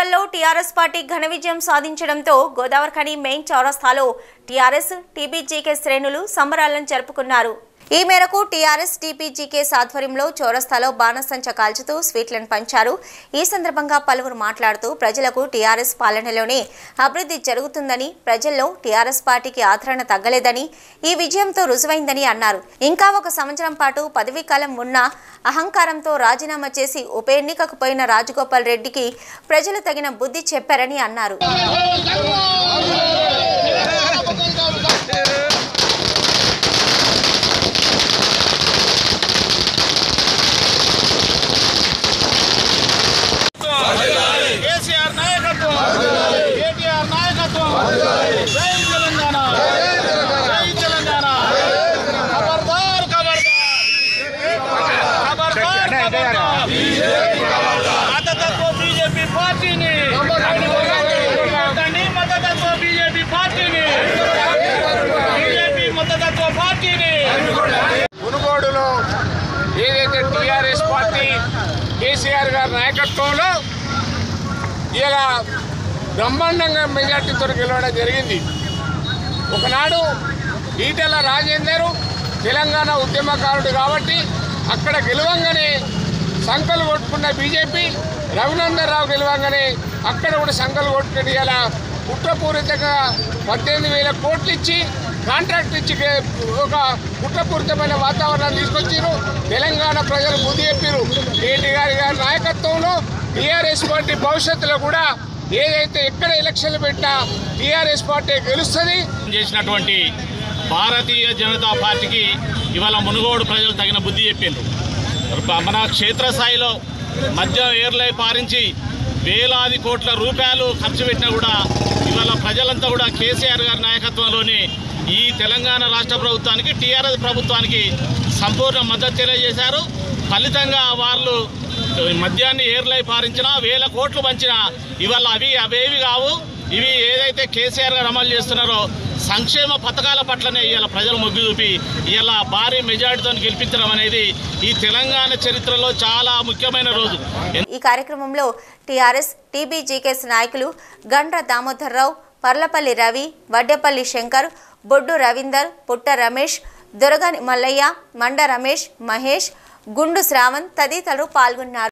ఎన్నికల్లో TRS party ఘన విజయం సాధించడంతో గోదావరిఖని మెయిన్ చౌరస్తాలో టీఆర్ఎస్ టీబీజీకే శ్రేణులు సంబరాలను జరుపుకున్నారు ఈ మేరకు టీఆర్ఎస్ టీపీజీకే ఆధ్వర్యంలో చౌరస్తాలో బాణసంచ కాల్చుతూ స్వీట్లను పంచారు ఈ సందర్భంగా పలువురు మాట్లాడుతూ ప్రజలకు టీఆర్ఎస్ పాలనలోనే అభివృద్ధి జరుగుతుందని ప్రజల్లో టీఆర్ఎస్ పార్టీకి ఆదరణ తగ్గలేదని ఈ విజయంతో రుజువైందని అన్నారు ఇంకా ఒక సంవత్సరం పాటు పదవీ కాలం ఉన్న అహంకారంతో రాజీనామా చేసి ఉప ఎన్నికకు పోయిన రాజగోపాల్ రెడ్డికి ప్రజలు తగిన బుద్ధి చెప్పారని అన్నారు కేసీఆర్ నాయకత్వం కేటీఆర్ నాయకత్వం జై తెలంగాణ జై తెలంగాణ ఖబర్దార్ ఖబర్దార్ ఖబర్దార్ ఖబర్దార్ మద్దతత్వ బీజేపీ పార్టీని కొట్టండి మద్దతత్వ బీజేపీ పార్టీని బీజేపీ మద్దతత్వ పార్టీని మునుగోడులో ఏదైతే టీఆర్ఎస్ పార్టీ కేసీఆర్ గారి నాయకత్వంలో ఇలా బ్రహ్మాండంగా మెజార్టీతో గెలవడం జరిగింది ఒకనాడు ఈటెల రాజేందర్ తెలంగాణ ఉద్యమకారుడు కాబట్టి అక్కడ గెలవంగానే సంకలు కొట్టుకున్న బీజేపీ రఘునందన్ రావు గెలవంగానే అక్కడ కూడా సంకలు కొట్టుకుని ఇలా కుట్రపూరితంగా పద్దెనిమిది వేల కోట్లు ఇచ్చి కాంట్రాక్ట్ ఇచ్చి గే- ఒక కుట్రపూరితమైన వాతావరణాన్ని తీసుకొచ్చారు తెలంగాణ ప్రజలు బుద్ధి చెప్పారు కేటీ గారి గారి నాయకత్వంలో టీఆర్ఎస్ పార్టీ భవిష్యత్తులో కూడా ఏదైతే ఎక్కడ ఎలక్షన్లు పెట్టినా టీఆర్ఎస్ పార్టీ గెలుస్తుంది చేసినటువంటి భారతీయ జనతా పార్టీకి ఇవాళ మునుగోడు ప్రజలు తగిన బుద్ధి చెప్పిండ్రు మన క్షేత్రస్థాయిలో మద్యం ఏర్లై పారించి వేలాది కోట్ల రూపాయలు ఖర్చు పెట్టినా కూడా ఇవాళ ప్రజలంతా కూడా కేసీఆర్ గారి నాయకత్వంలోని ఈ తెలంగాణ రాష్ట్ర ప్రభుత్వానికి టీఆర్ఎస్ ప్రభుత్వానికి సంపూర్ణ మద్దతు తెలియజేశారు ఫలితంగా వాళ్ళు మద్యాన్ని ఏర్లై పారించినా వేల కోట్లు పంచినా ఇవాళ అవి అవేవి కావు ఇవి ఏదైతే కేసీఆర్ గారు అమలు చేస్తున్నారో సంక్షేమ పథకాల పట్లనే ఇవాళ ప్రజలు మొగ్గు చూపి ఇవాళ భారీ మెజార్టీతో గెలిపించడం అనేది ఈ తెలంగాణ చరిత్రలో చాలా ముఖ్యమైన రోజు ఈ కార్యక్రమంలో టీఆర్ఎస్ టీబీజీకేస్ నాయకులు గండ్ర దామోదర్రావు పర్లపల్లి రవి వడ్డేపల్లి శంకర్ బొడ్డు రవీందర్ పుట్ట రమేష్ దొరగాని మల్లయ్య మండ రమేష్ మహేష్ గుండు శ్రావణ్ తదితరులు పాల్గొన్నారు